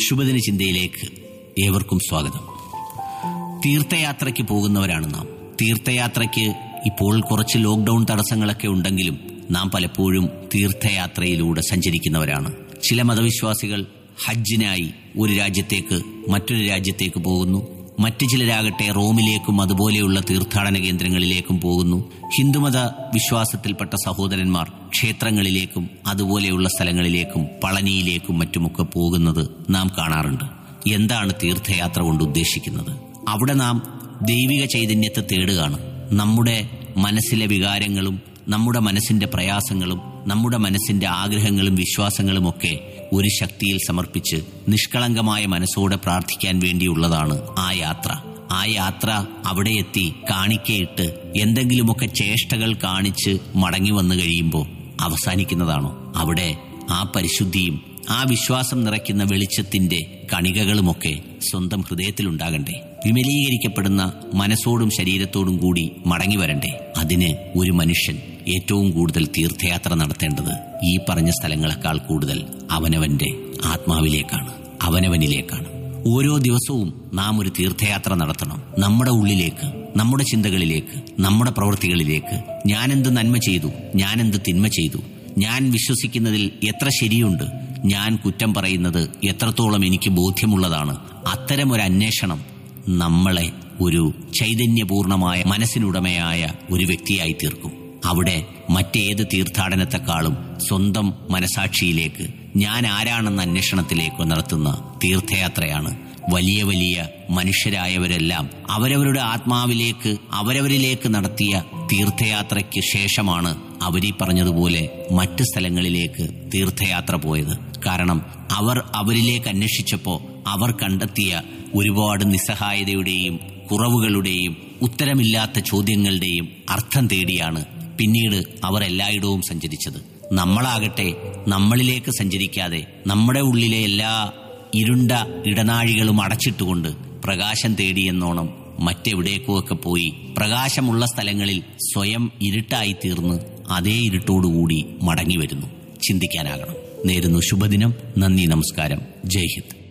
ശുഭദിന ചിന്തയിലേക്ക് ഏവർക്കും സ്വാഗതം തീർത്ഥയാത്രയ്ക്ക് പോകുന്നവരാണ് നാം തീർത്ഥയാത്രയ്ക്ക് ഇപ്പോൾ കുറച്ച് ലോക്ക്ഡൌൺ തടസ്സങ്ങളൊക്കെ ഉണ്ടെങ്കിലും നാം പലപ്പോഴും തീർത്ഥയാത്രയിലൂടെ സഞ്ചരിക്കുന്നവരാണ് ചില മതവിശ്വാസികൾ ഹജ്ജിനായി ഒരു രാജ്യത്തേക്ക് മറ്റൊരു രാജ്യത്തേക്ക് പോകുന്നു മറ്റു ചിലരാകട്ടെ റോമിലേക്കും അതുപോലെയുള്ള തീർത്ഥാടന കേന്ദ്രങ്ങളിലേക്കും പോകുന്നു ഹിന്ദുമത വിശ്വാസത്തിൽപ്പെട്ട സഹോദരന്മാർ ക്ഷേത്രങ്ങളിലേക്കും അതുപോലെയുള്ള സ്ഥലങ്ങളിലേക്കും പളനിയിലേക്കും മറ്റുമൊക്കെ പോകുന്നത് നാം കാണാറുണ്ട് എന്താണ് തീർത്ഥയാത്ര കൊണ്ട് ഉദ്ദേശിക്കുന്നത് അവിടെ നാം ദൈവിക ചൈതന്യത്തെ തേടുകയാണ് നമ്മുടെ മനസ്സിലെ വികാരങ്ങളും നമ്മുടെ മനസ്സിന്റെ പ്രയാസങ്ങളും നമ്മുടെ മനസ്സിന്റെ ആഗ്രഹങ്ങളും വിശ്വാസങ്ങളും ഒക്കെ ഒരു ശക്തിയിൽ സമർപ്പിച്ച് നിഷ്കളങ്കമായ മനസ്സോടെ പ്രാർത്ഥിക്കാൻ വേണ്ടിയുള്ളതാണ് ആ യാത്ര ആ യാത്ര അവിടെ എത്തി കാണിക്കയിട്ട് എന്തെങ്കിലുമൊക്കെ ചേഷ്ടകൾ കാണിച്ച് മടങ്ങി വന്നു കഴിയുമ്പോൾ അവസാനിക്കുന്നതാണോ അവിടെ ആ പരിശുദ്ധിയും ആ വിശ്വാസം നിറയ്ക്കുന്ന വെളിച്ചത്തിന്റെ കണികകളുമൊക്കെ സ്വന്തം ഹൃദയത്തിലുണ്ടാകണ്ടേ വിമലീകരിക്കപ്പെടുന്ന മനസ്സോടും ശരീരത്തോടും കൂടി മടങ്ങി വരണ്ടേ അതിന് ഒരു മനുഷ്യൻ ഏറ്റവും കൂടുതൽ തീർത്ഥയാത്ര നടത്തേണ്ടത് ഈ പറഞ്ഞ സ്ഥലങ്ങളെക്കാൾ കൂടുതൽ അവനവന്റെ ആത്മാവിലേക്കാണ് അവനവനിലേക്കാണ് ഓരോ ദിവസവും നാം ഒരു തീർത്ഥയാത്ര നടത്തണം നമ്മുടെ ഉള്ളിലേക്ക് നമ്മുടെ ചിന്തകളിലേക്ക് നമ്മുടെ പ്രവൃത്തികളിലേക്ക് ഞാനെന്ത് നന്മ ചെയ്തു ഞാനെന്ത് തിന്മ ചെയ്തു ഞാൻ വിശ്വസിക്കുന്നതിൽ എത്ര ശരിയുണ്ട് ഞാൻ കുറ്റം പറയുന്നത് എത്രത്തോളം എനിക്ക് ബോധ്യമുള്ളതാണ് അത്തരം ഒരു അന്വേഷണം നമ്മളെ ഒരു ചൈതന്യപൂർണമായ മനസ്സിനുടമയായ ഒരു വ്യക്തിയായി തീർക്കും അവിടെ മറ്റേത് തീർത്ഥാടനത്തെക്കാളും സ്വന്തം മനസാക്ഷിയിലേക്ക് ഞാൻ ആരാണെന്ന അന്വേഷണത്തിലേക്ക് നടത്തുന്ന തീർത്ഥയാത്രയാണ് വലിയ വലിയ മനുഷ്യരായവരെല്ലാം അവരവരുടെ ആത്മാവിലേക്ക് അവരവരിലേക്ക് നടത്തിയ തീർത്ഥയാത്രയ്ക്ക് ശേഷമാണ് അവരീ പറഞ്ഞതുപോലെ മറ്റ് സ്ഥലങ്ങളിലേക്ക് തീർത്ഥയാത്ര പോയത് കാരണം അവർ അവരിലേക്ക് അന്വേഷിച്ചപ്പോൾ അവർ കണ്ടെത്തിയ ഒരുപാട് നിസ്സഹായതയുടെയും കുറവുകളുടെയും ഉത്തരമില്ലാത്ത ചോദ്യങ്ങളുടെയും അർത്ഥം തേടിയാണ് പിന്നീട് അവർ എല്ലായിടവും സഞ്ചരിച്ചത് നമ്മളാകട്ടെ നമ്മളിലേക്ക് സഞ്ചരിക്കാതെ നമ്മുടെ ഉള്ളിലെ എല്ലാ ഇരുണ്ട ഇടനാഴികളും അടച്ചിട്ടുകൊണ്ട് പ്രകാശം തേടിയെന്നോണം മറ്റെവിടേക്കോ ഒക്കെ പോയി പ്രകാശമുള്ള സ്ഥലങ്ങളിൽ സ്വയം ഇരുട്ടായി തീർന്ന് അതേ ഇരുട്ടോടുകൂടി മടങ്ങി വരുന്നു ചിന്തിക്കാനാകണം നേരുന്നു ശുഭദിനം നന്ദി നമസ്കാരം ജയ് ഹിന്ദ്